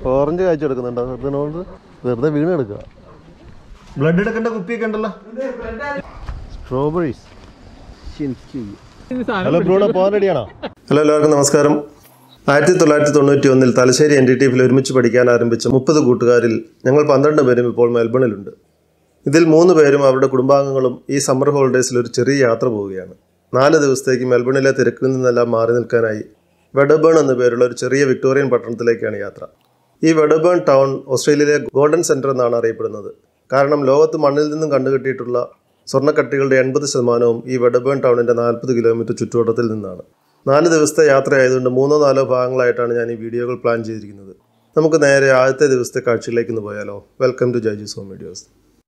Orange കാഴ്ച എടുക്കുന്നുണ്ടോ വെറുതെ വെറുതെ വീണ് എടുക്കുക ബ്ലഡ് എടുക്കേണ്ട കുപ്പിയൊക്കെ ഉണ്ടല്ലോ സ്ട്രോബെറീസ് ഹലോ ബ്രൂണോ പോകാൻ റെഡിയാണോ ഹലോ എല്ലാവർക്കും നമസ്കാരം ആയിരത്തി തൊള്ളായിരത്തി തൊണ്ണൂറ്റി ഒന്നിൽ തലശ്ശേരി എൻ ഡി ടി എഫിൽ ഒരുമിച്ച് പഠിക്കാൻ ആരംഭിച്ച മുപ്പത് കൂട്ടുകാരിൽ ഞങ്ങൾ പന്ത്രണ്ട് പേരും ഇപ്പോൾ മെൽബണിലുണ്ട് ഇതിൽ മൂന്ന് പേരും അവരുടെ കുടുംബാംഗങ്ങളും ഈ സമ്മർ ഹോളിഡേയ്സിൽ ഒരു ചെറിയ യാത്ര പോവുകയാണ് നാല് ദിവസത്തേക്ക് മെൽബണിലെ തിരക്കിൽ നിന്നെല്ലാം മാറി നിൽക്കാനായി വെഡബേൺ എന്ന പേരുള്ള ഒരു ചെറിയ വിക്ടോറിയൻ പട്ടണത്തിലേക്കാണ് യാത്ര ഈ വെഡബേൺ ടൗൺ ഓസ്ട്രേലിയയിലെ ഗോൾഡൻ സെൻറ്റർ എന്നാണ് അറിയപ്പെടുന്നത് കാരണം ലോകത്ത് മണ്ണിൽ നിന്നും കണ്ടുകിട്ടിയിട്ടുള്ള സ്വർണ്ണക്കട്ടികളുടെ എൺപത് ശതമാനവും ഈ വെഡബേൺ ടൗണിൻ്റെ നാൽപ്പത് കിലോമീറ്റർ ചുറ്റുവട്ടത്തിൽ നിന്നാണ് നാല് ദിവസത്തെ യാത്രയായതുകൊണ്ട് മൂന്നോ നാലോ ഭാഗങ്ങളായിട്ടാണ് ഞാൻ ഈ വീഡിയോകൾ പ്ലാൻ ചെയ്തിരിക്കുന്നത് നമുക്ക് നേരെ ആദ്യത്തെ ദിവസത്തെ കാഴ്ചയിലേക്ക് ഒന്ന് പോയാലോ വെൽക്കം ടു ജൈജു സോം വീഡിയോസ്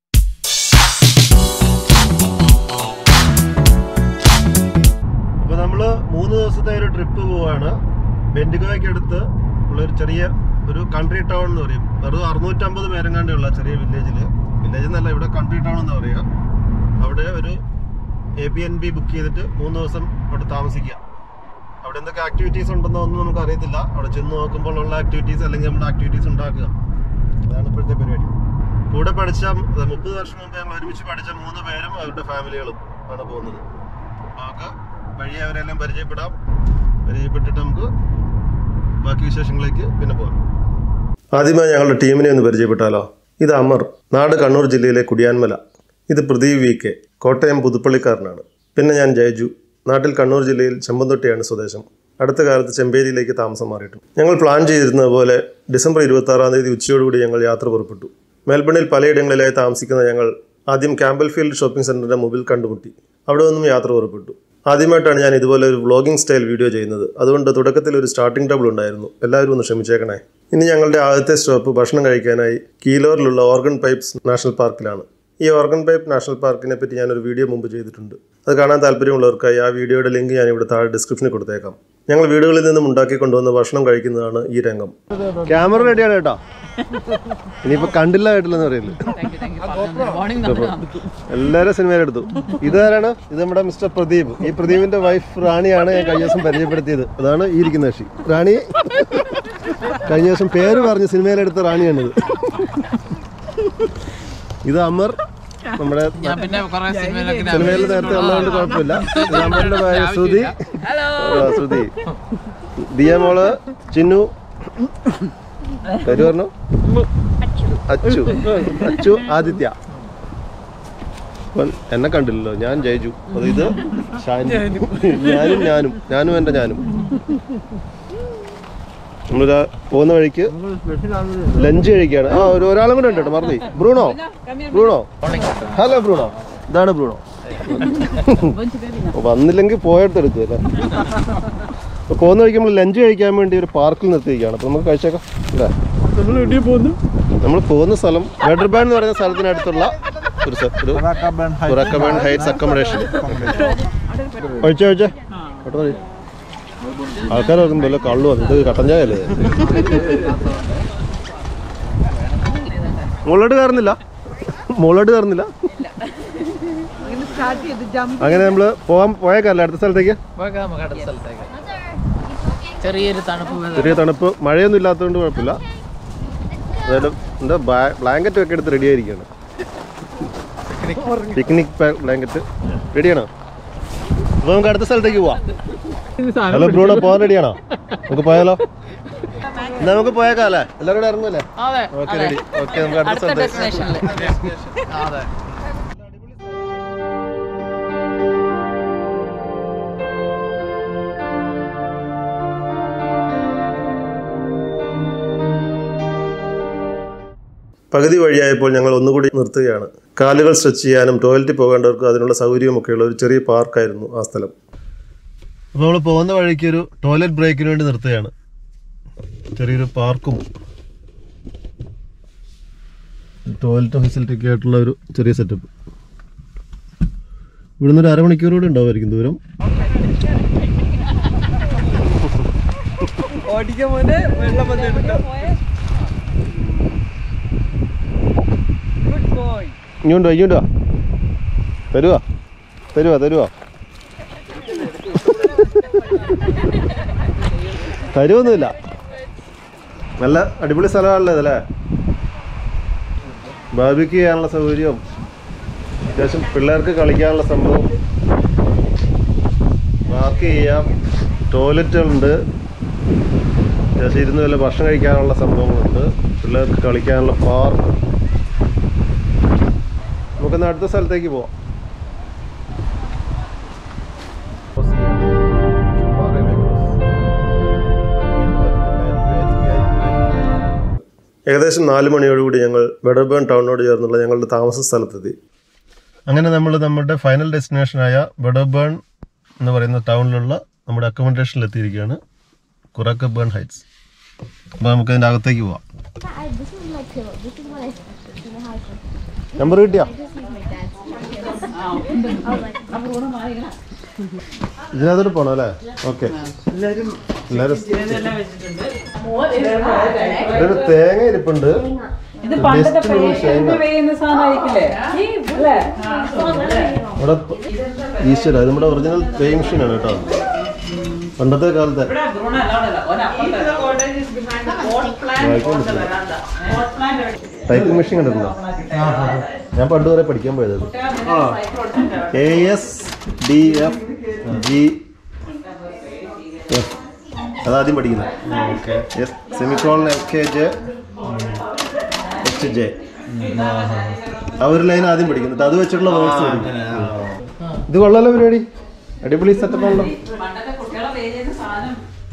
അപ്പോൾ നമ്മൾ മൂന്ന് ദിവസത്തെ ഒരു ട്രിപ്പ് പോവാണ് ബെൻഡിഗോയ്ക്ക് അടുത്ത് ഉള്ള ഒരു ചെറിയ ഒരു കൺട്രി ടൗൺ എന്ന് പറയും വെറും അറുന്നൂറ്റമ്പത് പേരെങ്ങാണ്ടുള്ള ചെറിയ വില്ലേജിൽ വില്ലേജ് എന്നല്ല ഇവിടെ കൺട്രി ടൗൺ എന്ന് പറയുക അവിടെ ഒരു A B N B book ചെയ്തിട്ട് മൂന്ന് ദിവസം അവിടെ താമസിക്കുക അവിടെ എന്തൊക്കെ ആക്ടിവിറ്റീസ് ഉണ്ടെന്നോ ഒന്നും നമുക്ക് അറിയത്തില്ല അവിടെ ചെന്ന് നോക്കുമ്പോൾ ഉള്ള ആക്ടിവിറ്റീസ് അല്ലെങ്കിൽ നമ്മുടെ ആക്ടിവിറ്റീസ് ഉണ്ടാക്കുക അതാണ് ഇപ്പോഴത്തെ പരിപാടി കൂടെ പഠിച്ച മുപ്പത് വർഷം മുമ്പ് ഞങ്ങൾ ഒരുമിച്ച് പഠിച്ച മൂന്ന് പേരും അവരുടെ ഫാമിലികളും ആണ് പോകുന്നത് നമുക്ക് വഴി അവരെല്ലാം പരിചയപ്പെടാം പരിചയപ്പെട്ടിട്ട് നമുക്ക് ബാക്കി വിശേഷങ്ങളിലേക്ക് പിന്നെ പോകാം ആദ്യമായി ഞങ്ങളുടെ ടീമിനെ ഒന്ന് പരിചയപ്പെട്ടാലോ ഇത് അമർ നാട് കണ്ണൂർ ജില്ലയിലെ കുടിയാൻമല ഇത് പ്രദീപ് വി കെ കോട്ടയം പുതുപ്പള്ളിക്കാരനാണ് പിന്നെ ഞാൻ ജയജു നാട്ടിൽ കണ്ണൂർ ജില്ലയിൽ ചെമ്പന്തൊട്ടിയാണ് സ്വദേശം അടുത്ത കാലത്ത് ചെമ്പേരിയിലേക്ക് താമസം മാറിയിട്ടു ഞങ്ങൾ പ്ലാൻ ചെയ്തിരുന്നത് പോലെ ഡിസംബർ ഇരുപത്തി ആറാം തീയതി ഉച്ചയോടുകൂടി ഞങ്ങൾ യാത്ര പുറപ്പെട്ടു മെൽബണിൽ പലയിടങ്ങളിലായി താമസിക്കുന്ന ഞങ്ങൾ ആദ്യം ക്യാമ്പൽ ഫീൽഡ് ഷോപ്പിംഗ് സെന്ററിന്റെ മുമ്പിൽ കണ്ടുമുട്ടി അവിടെ നിന്നും യാത്ര പുറപ്പെട്ടു ആദ്യമായിട്ടാണ് ഞാൻ ഇതുപോലെ ഒരു വ്ളോഗിംഗ് സ്റ്റൈൽ വീഡിയോ ചെയ്യുന്നത് അതുകൊണ്ട് തുടക്കത്തിൽ ഒരു സ്റ്റാർട്ടിംഗ് ട്രബിൾ ഉണ്ടായിരുന്നു എല്ലാവരും ഒന്ന് ക്ഷമിച്ചേക്കണേ ഇനി ഞങ്ങളുടെ ആദ്യത്തെ സ്റ്റോപ്പ് ഭക്ഷണം കഴിക്കാനായി കീലോറിലുള്ള ഓർഗൻ പൈപ്സ് നാഷണൽ പാർക്കിലാണ് ഈ ഓർഗൻ പൈപ്പ് നാഷണൽ പാർക്കിനെ പറ്റി ഞാനൊരു വീഡിയോ മുമ്പ് ചെയ്തിട്ടുണ്ട് അത് കാണാൻ താല്പര്യമുള്ളവർക്കായി ആ വീഡിയോയുടെ ലിങ്ക് ഞാൻ ഇവിടെ താഴെ ഡിസ്ക്രിപ്ഷനിൽ കൊടുത്തേക്കാം ഞങ്ങൾ വീടുകളിൽ നിന്നും ഉണ്ടാക്കി കൊണ്ടുവന്ന ഭക്ഷണം കഴിക്കുന്നതാണ് ഈ രംഗം ക്യാമറ റെഡിയാണ് കേട്ടോ ഇനിയിപ്പോ കണ്ടില്ല കേട്ടില്ലെന്ന് പറയില്ല എല്ലാരും സിനിമയിലെടുത്തു ഇതാരാണ് ഇത് നമ്മുടെ മിസ്റ്റർ പ്രദീപ് ഈ പ്രദീപിന്റെ വൈഫ് റാണിയാണ് ഞാൻ കഴിഞ്ഞ ദിവസം പരിചയപ്പെടുത്തിയത് അതാണ് ഈ ഇരിക്കുന്ന കക്ഷി റാണി കഴിഞ്ഞ ദിവസം പേര് പറഞ്ഞ് സിനിമയിലെടുത്ത റാണിയാണിത് ഇത് അമർ നമ്മുടെ ഞാൻ പിന്നെ കുറെ സിനിമയിലൊക്കെ സിനിമയിൽ നേരത്തെ വന്നതുകൊണ്ട് കുഴപ്പമില്ല ഇത് അമറിന്റെ ഭാര്യ ശ്രുതി ആ, ശ്രുതി ദിയ മോള് ചിന്നു പേര് പറഞ്ഞു അച്ചു അച്ചു ആദിത്യ അപ്പം എന്നെ കണ്ടില്ലല്ലോ ഞാൻ ജയിച്ചു അത് ഇത് ഷാനി ഞാനും ഞാനും ഞാനും എൻ്റെ ഞാനും നമ്മളിതാ പോകുന്ന വഴിക്ക് ലഞ്ച് കഴിക്കുകയാണ് ആ ഒരു ഒരാളും കൂടെ ഉണ്ട് കേട്ടോ മറന്നു ബ്രൂണോ ബ്രൂണോ ഹലോ ബ്രൂണോ ഇതാണ് ബ്രൂണോ വന്നില്ലെങ്കിൽ പോയെടുത്തെടുക്കും അല്ലേ അപ്പൊ പോകുന്ന വഴിക്ക് നമ്മൾ ലഞ്ച് കഴിക്കാൻ വേണ്ടി ഒരു പാർക്കിൽ നിർത്തിയിരിക്കുകയാണ് അപ്പൊ നമുക്ക് കഴിച്ചേക്കാം അല്ലേ നമ്മൾ പോകുന്ന സ്ഥലം വെഡർബാൻ എന്ന് പറയുന്ന സ്ഥലത്തിനടുത്തുള്ള ഒരു സ്ഥ- ഒരു ഉറക്കബാൻ ഹൈറ്റ്സ് അക്കോമഡേഷൻ ഒഴിച്ചേ ഒഴിച്ചേ കേട്ടോ മതി. ആൾക്കാർ നോക്കും വല്ല കള്ളു വന്നു ഇത് കട്ടൻ ചായ അല്ലേ മുകളോട്ട് കയറുന്നില്ല മുകളോട്ട് കയറുന്നില്ല അങ്ങനെ നമ്മള് പോകാൻ പോയേക്കല്ലേ അടുത്ത സ്ഥലത്തേക്ക് പോയേക്കാം നമുക്ക് അടുത്ത സ്ഥലത്തേക്ക് ചെറിയൊരു തണുപ്പ് weather. ചെറിയ തണുപ്പ് മഴയൊന്നും ഇല്ലാത്തതുകൊണ്ട് കുഴപ്പമില്ല അതായത് എന്താ ബ്ലാങ്കറ്റ് ഒക്കെ എടുത്ത് റെഡി ആയിരിക്കുകയാണ് പിക്നിക് ബ്ലാങ്കറ്റ് റെഡിയാണോ അപ്പൊ നമുക്ക് അടുത്ത സ്ഥലത്തേക്ക് പോവാം ഹലോ ബ്രൂണോ പോകാൻ റെഡിയാണോ നമുക്ക് പോയാലോ എന്നാ നമുക്ക് പോയേക്കാം അല്ലേ എല്ലാവരും കൂടെ ഇറങ്ങുമല്ലേ അതെ ഓക്കെ റെഡി ഓക്കെ നമുക്ക് അടുത്ത അടുത്ത സ്ഥലത്തേക്ക് ഡെസ്റ്റിനേഷനിൽ അതെ പകുതി വഴിയായപ്പോൾ ഞങ്ങൾ ഒന്നുകൂടി നിർത്തുകയാണ് കാലുകൾ സ്ട്രെച്ച് ചെയ്യാനും ടോയ്ലറ്റിൽ പോകേണ്ടവർക്ക് അതിനുള്ള സൗകര്യമൊക്കെയുള്ള ഒരു ചെറിയ പാർക്കായിരുന്നു ആ സ്ഥലം അപ്പോൾ നമ്മൾ പോകുന്ന വഴിക്ക് ഒരു ടോയ്ലറ്റ് ബ്രേക്കിന് വേണ്ടി നിർത്തുകയാണ് ചെറിയൊരു പാർക്കും ടോയ്ലറ്റ് ഫെസിലിറ്റി ഒക്കെ ആയിട്ടുള്ള ഒരു ചെറിയ സെറ്റപ്പ് ഇവിടുന്ന് ഒരു അരമണിക്കൂർ കൂടി ഉണ്ടാവുമായിരിക്കും ദൂരം ഓടിക്കാൻ പോലെ വെള്ളം വന്നിട്ടുണ്ടോ ഗുഡ് ബോയ് ഇങ്ങോട്ടോ ഇങ്ങോട്ടോ തരുവാ തരുവാ തരുവാ തരുവൊന്നുമില്ല നല്ല അടിപൊളി സ്ഥലമാണല്ലോ ഇതല്ലേ ബാബിക്ക് ചെയ്യാനുള്ള സൗകര്യവും അത്യാവശ്യം പിള്ളേർക്ക് കളിക്കാനുള്ള സംഭവം പാർക്ക് ചെയ്യാം ടോയ്ലറ്റുകളുണ്ട് അത്യാവശ്യം ഇരുന്ന് വല്ല ഭക്ഷണം കഴിക്കാനുള്ള സംഭവങ്ങളുണ്ട് പിള്ളേർക്ക് കളിക്കാനുള്ള പാർക്ക് നമുക്കൊന്ന് അടുത്ത സ്ഥലത്തേക്ക് പോവാം ഏകദേശം നാല് മണിയോടുകൂടി ഞങ്ങൾ വെഡർബേൺ ടൗണിനോട് ചേർന്നുള്ള ഞങ്ങളുടെ താമസ സ്ഥലത്തെത്തി അങ്ങനെ നമ്മൾ നമ്മുടെ ഫൈനൽ ഡെസ്റ്റിനേഷനായ വെഡർബേൺ എന്ന് പറയുന്ന ടൗണിലുള്ള നമ്മുടെ അക്കോമഡേഷനിൽ എത്തിയിരിക്കുകയാണ് കുറക്ക ബേൺ ഹൈറ്റ്സ് അപ്പോൾ നമുക്ക് അതിൻ്റെ അകത്തേക്ക് പോവാം I, this is my pillow. This is what I sleep in the house. Number കിട്ടിയാ I just use my dad's. I was like, ഇതിനകത്തോട്ട് പോകണം അല്ലേ ഓക്കെ എല്ലാരും എല്ലാവരും ഇതെല്ലാം വെച്ചിട്ടുണ്ട് ഇതൊരു തേങ്ങ ഇരിപ്പുണ്ട് ഇത് പണ്ടത്തെ Best ഉള്ള പേഷ്യന്റ് തേങ്ങ. വേയുന്ന സാധനമായിരിക്കില്ലേ അല്ലേ ഇവിടെ ഈശ്വര ഇത് നമ്മുടെ ഒറിജിനൽ പേയിങ് മെഷീനാണ് കേട്ടോ പണ്ടത്തെ കാലത്തെ ഇവിടെ ബ്രൂണ അല്ലാതെ ഒരപ്പുറത്തെ cottage is behind the pot plant വായിക്കാൻ on the പറ്റില്ല. veranda. Pot plant എവിടെ? ടൈപ്പിംഗ് മെഷീൻ കണ്ടിട്ടുണ്ടോ ഞാൻ പണ്ട് വരെ പഠിക്കാൻ പോയത് A S D F G F അതാദ്യം പഠിക്കുന്നത് S semicolon L K J H J ആ ഒരു ലൈൻ ആദ്യം പഠിക്കുന്നത് അത് വെച്ചിട്ടുള്ള വേർഡ്സ് പഠിക്കും ഇത് കൊള്ളാലോ പരിപാടി അടിപൊളി സെറ്റപ്പ് ആണല്ലോ പണ്ടത്തെ കുട്ടികളെ പേ ചെയ്യുന്ന സാധനം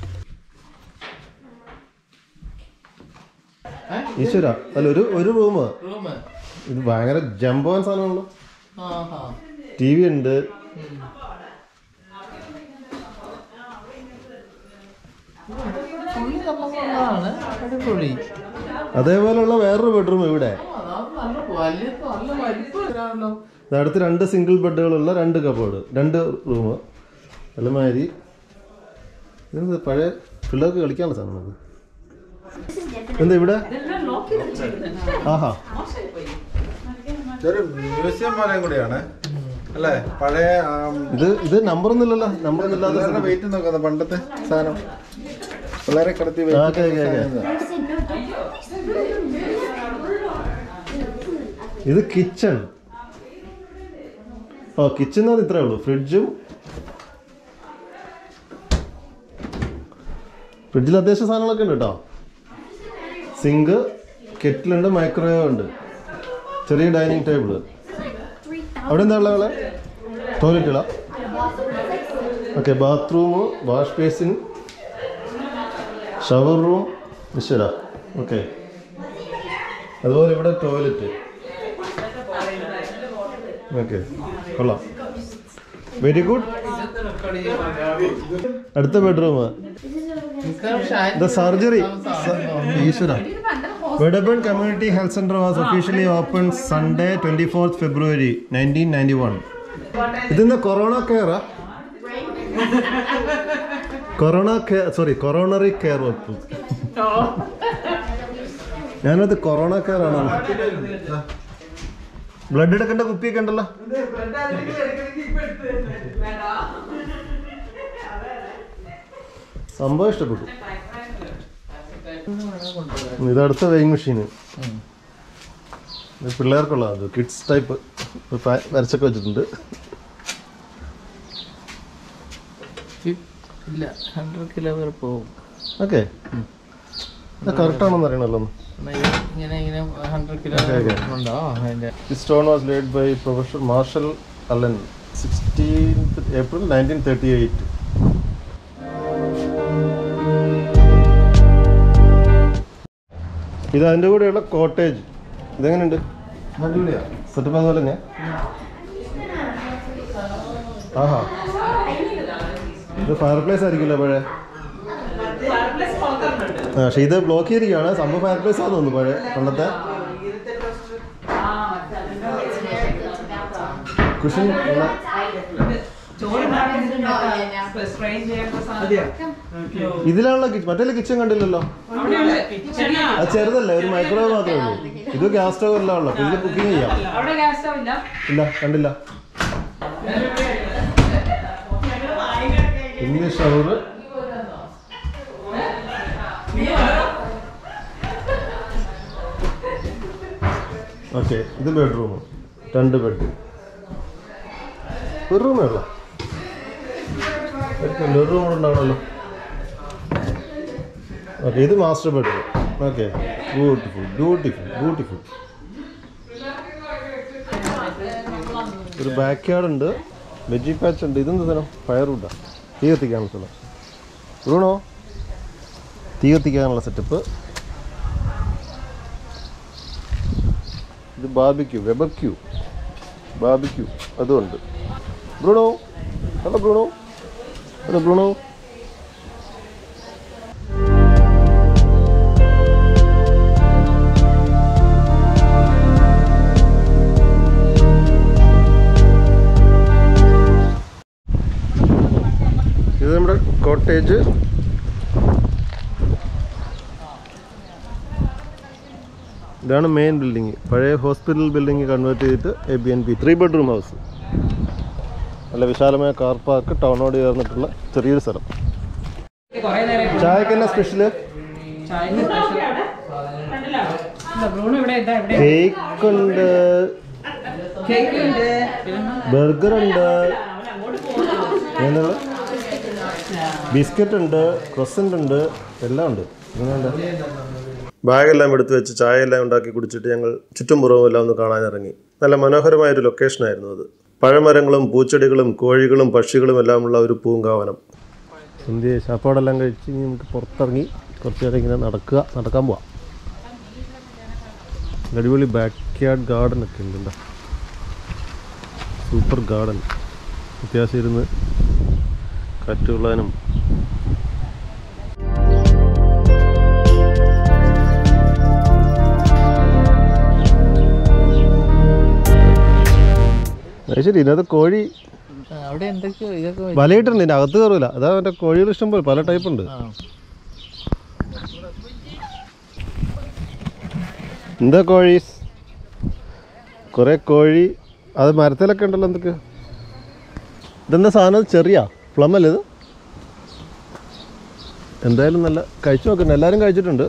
ഈശ്വര അല്ല ഒരു ഒരു റൂം ഇത് ഭയങ്കര ജമ്പോൻ സാധനമാണല്ലോ ടി വി ഉണ്ട് അടിപൊളി അതേപോലെയുള്ള വേറൊരു ബെഡ്റൂം ഇവിടെ നല്ല വലിയ നല്ല വലിപ്പമാണല്ലോ ഇത് അടുത്ത് രണ്ട് സിംഗിൾ ബെഡുകളുള്ള രണ്ട് കബോർഡ് രണ്ട് റൂം അതുമാതിരി ഇതെന്ത് പഴയ പിള്ളേർക്ക് കളിക്കാനുള്ള സാധനം ഇത് എന്താ ഇവിടെ ആഹാ ഇതൊരു മ്യൂസിയം പോലെയും കൂടിയാണ് അല്ലേ പഴയ ഇത് ഇത് നമ്പർ ഒന്നുമില്ലല്ലോ നമ്പർ ഒന്നുമില്ലാത്ത സാധനം. വെയിറ്റ് നോക്കുന്ന പണ്ടത്തെ സാധനം പിള്ളേരെ കിടത്തി ആ, weight ഓക്കേ, ഓക്കേ, ഓക്കേ. സാധനം. ഇത് കിച്ചൺ ഓ കിച്ചൺ അത് ഇത്രേ ഉള്ളൂ ഫ്രിഡ്ജും ഫ്രിഡ്ജിൽ അത്യാവശ്യം സാധനങ്ങളൊക്കെ ഉണ്ട് കേട്ടോ സിങ്ക് കെറ്റിലുണ്ട് മൈക്രോവേവ് ഉണ്ട് ചെറിയ ഡൈനിങ് ടേബിള് അവിടെ എന്താ ഉള്ളത് ടോയ്ലറ്റുകളാ okay bathroom wash basin shower room ഈശ്വര ഓക്കെ അതുപോലെ ഇവിടെ ടോയ്ലറ്റ് ഓക്കെ കൊള്ളാം വെരി ഗുഡ് അടുത്ത ബെഡ്റൂം ദ സർജറി ഈശ്വര Wedderburn community health centre was officially open Sunday twenty fourth February nineteen ninety one ഇതിന്റെ കൊറോണ കെയറാ corona care sorry coronary care വകുപ്പ് ഞാനത് കൊറോണ കെയർ ആണോ ബ്ലഡ് എടുക്കേണ്ട കുപ്പിയൊക്കെ ഉണ്ടല്ലോ സംഭവം ഇഷ്ടപ്പെട്ടു ഇത് അടുത്ത വെയിങ് മെഷീന് ഇത് പിള്ളേർക്കുള്ള അത് കിഡ്സ് ടൈപ്പ് വരച്ചൊക്കെ വെച്ചിട്ടുണ്ട് ഇല്ല ഹൺഡ്രഡ് കിലോ വരെ പോകും ഓക്കെ ഇത് കറക്റ്റ് ആണെന്ന് അറിയണല്ലോ ഒന്ന് എന്നാ ഇത് ഇങ്ങനെ ഇങ്ങനെ ഹൺഡ്രഡ് കിലോ Okay, okay. ഉണ്ടോ അതിന്റെ This stone was laid by Professor Marshall Allen, 16th April 1938. ഇത് അതിൻ്റെ കൂടെയുള്ള കോട്ടേജ് ഇതെങ്ങനെയുണ്ട് സെറ്റപ്പ് അതുപോലെ തന്നെ ആഹാ ഇത് ഫയർ പ്ലേസ് ആയിരിക്കുമല്ലോ പഴയ ആ പക്ഷേ ഇത് ബ്ലോക്ക് ചെയ്തിരിക്കുകയാണ് സംഭവം ഫയർ പ്ലേസ് ആണെന്ന് തോന്നുന്നു പഴയ പണ്ടത്തെ കുഷൻ ഉള്ള സ്ട്രെയിൻ ചെയ്യേണ്ട സാധനം ഇതിലാണല്ലോ കിച്ചൺ മറ്റേ കിച്ചൺ കണ്ടില്ലല്ലോ അവിടെയുള്ള കിച്ചണാ അത് ചെറുതല്ലേ ഒരു മൈക്രോവേവ് മാത്രമേ ഉള്ളൂ ഇത് ഗ്യാസ് സ്റ്റവ് എല്ലാം ഉള്ളു പിന്നെ കുക്കിംഗ് ചെയ്യാം അവിടെ ഗ്യാസ് സ്റ്റവ് ഇല്ല ഇല്ല കണ്ടില്ല പിന്നെ ഷവർ ഓക്കെ ഇത് ബെഡ്റൂം രണ്ട് ബെഡ് ഒരു റൂമേ ഉള്ളൂ ഒരു റൂം കൂടെ ഉണ്ടാവണമല്ലോ ഓക്കെ ഇത് master bedroom okay beautiful beautiful beautiful ഒരു ബാക്ക് യാർഡ് ഉണ്ട് വെജി പാച്ച് ഉണ്ട് ഇതെന്ത് സ്ഥലം ഫയർ വുഡാ തീ കത്തിക്കാനുള്ള സ്ഥലം ബ്രൂണോ തീ കത്തിക്കാനുള്ള സെറ്റപ്പ് ഇത് ബാബിക്യൂ വെബർക്യൂ ബാബിക്യൂ അതുമുണ്ട് Bruno hello Bruno hello Bruno ഇത് നമ്മുടെ കോട്ടേജ് ഇതാണ് മെയിൻ ബിൽഡിങ് പഴയ ഹോസ്പിറ്റൽ ബിൽഡിങ് കൺവേർട്ട് ചെയ്തിട്ട് A B N B three bedroom house നല്ല വിശാലമായ കാർ പാർക്ക് ടൗണോട് ചേർന്നിട്ടുള്ള ചെറിയൊരു സ്ഥലം കുറേ നേരം ചായക്ക് എന്നാ സ്പെഷ്യല് ചായക്ക് സ്പെഷ്യൽ ബ്രൂണ് ഇവിടെ എന്താ ഇവിടെ കേക്ക് ഉണ്ട് കേക്ക് ഉണ്ട് ബർഗർ ഉണ്ട് എന്താണ് ബിസ്ക്കറ്റ് ഉണ്ട് ക്രൊസൻ്റ് ഉണ്ട് എല്ലാം ഉണ്ട് ഇങ്ങനെയുണ്ട് ബാഗെല്ലാം എടുത്ത് വെച്ച് ചായ എല്ലാം ഉണ്ടാക്കി കുടിച്ചിട്ട് ഞങ്ങൾ ചുറ്റുംപുറവും എല്ലാം ഒന്ന് കാണാനിറങ്ങി നല്ല മനോഹരമായ ഒരു ലൊക്കേഷനായിരുന്നു അത് പഴമരങ്ങളും പൂച്ചെടികളും കോഴികളും പക്ഷികളും എല്ലാമുള്ള ഒരു പൂങ്കാവനം സന്ധ്യ ശാപ്പാടെല്ലാം കഴിച്ച് ഇനി നമുക്ക് പുറത്തിറങ്ങി കുറച്ച് നേരം ഇങ്ങനെ നടക്കുക നടക്കാൻ പോവാം അടിപൊളി ബാക്ക് യാർഡ് ഗാർഡൻ ഒക്കെ ഉണ്ട് എന്താ സൂപ്പർ ഗാർഡൻ അത്യാവശ്യം ഇരുന്ന് കാറ്റ് കൊള്ളാനും അത് ശരി ഇതിനകത്ത് കോഴി ആ, അവിടെ എന്തൊക്കെയോ ഇതൊക്കെ വെച്ച്- വലയിട്ടുണ്ട് ഇതിൻ്റെ അകത്ത് കയറൂല അതാ മറ്റേ കോഴികൾ ഇഷ്ടം പോലെ പല ടൈപ്പ് ഉണ്ട് ആ. എന്താ കോഴി കുറേ കോഴി അത് മരത്തിലൊക്കെ ഉണ്ടല്ലോ എന്തൊക്കെ ഇതെന്താ സാധനം ചെറിയ പ്ലം അല്ലേ ഇത് എന്തായാലും നല്ല കഴിച്ചു നോക്കണ്ട എല്ലാവരും കഴിച്ചിട്ടുണ്ട്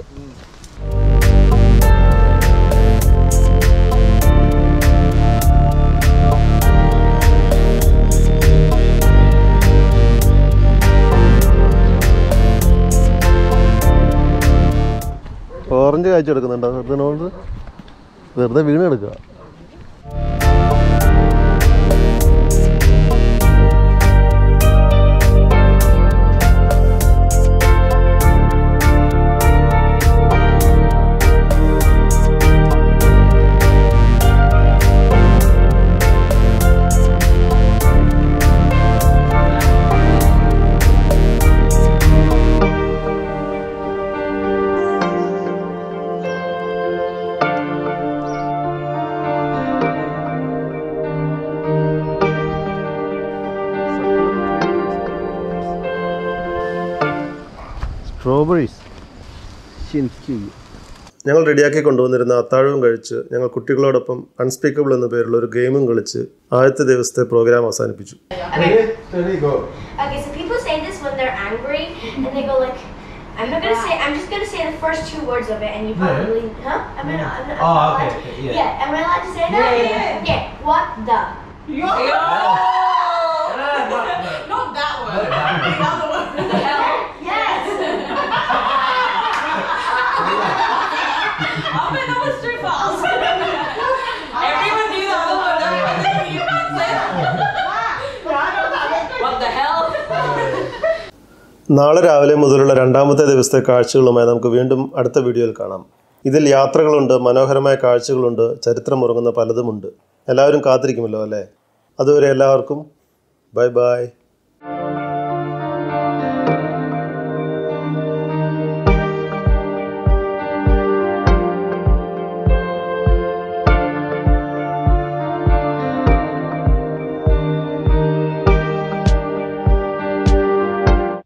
ഓറഞ്ച് കഴിച്ചെടുക്കുന്നുണ്ടോ വെറുതെ നോട്ട് വെറുതെ വീണെടുക്കുക സ്ട്രോബെറീസ് ഞങ്ങൾ റെഡിയാക്കി കൊണ്ടുവന്നിരുന്ന അത്താഴവും കഴിച്ച് ഞങ്ങൾ കുട്ടികളോടൊപ്പം അൺസ്പീക്കബിൾ എന്ന പേരുള്ള ഒരു ഗെയിമും കളിച്ച് ആദ്യത്തെ ദിവസത്തെ പ്രോഗ്രാം അവസാനിപ്പിച്ചു Okay, so people say this when they're angry and they go like, I'm not gonna say, I'm just gonna say the first two words of it and you probably, huh? I'm not, I'm not, I'm Oh, not okay, allowed- okay, yeah. Yeah, am I allowed to say that? Yeah, yeah, yeah. Yeah, what the? Not that one. The other one. The hell. Yes! I bet that was too fast. Everyone knew the other one. Everyone knew you can't say that. What the hell? നാളെ രാവിലെ മുതലുള്ള രണ്ടാമത്തെ ദിവസത്തെ കാഴ്ചകളുമായി നമുക്ക് വീണ്ടും അടുത്ത വീഡിയോയിൽ കാണാം ഇതിൽ യാത്രകളുണ്ട് മനോഹരമായ കാഴ്ചകളുണ്ട് ചരിത്രമുറങ്ങുന്ന പലതുമുണ്ട് എല്ലാവരും കാത്തിരിക്കുമല്ലോ അല്ലേ അതുവരെ എല്ലാവർക്കും ബൈ ബൈ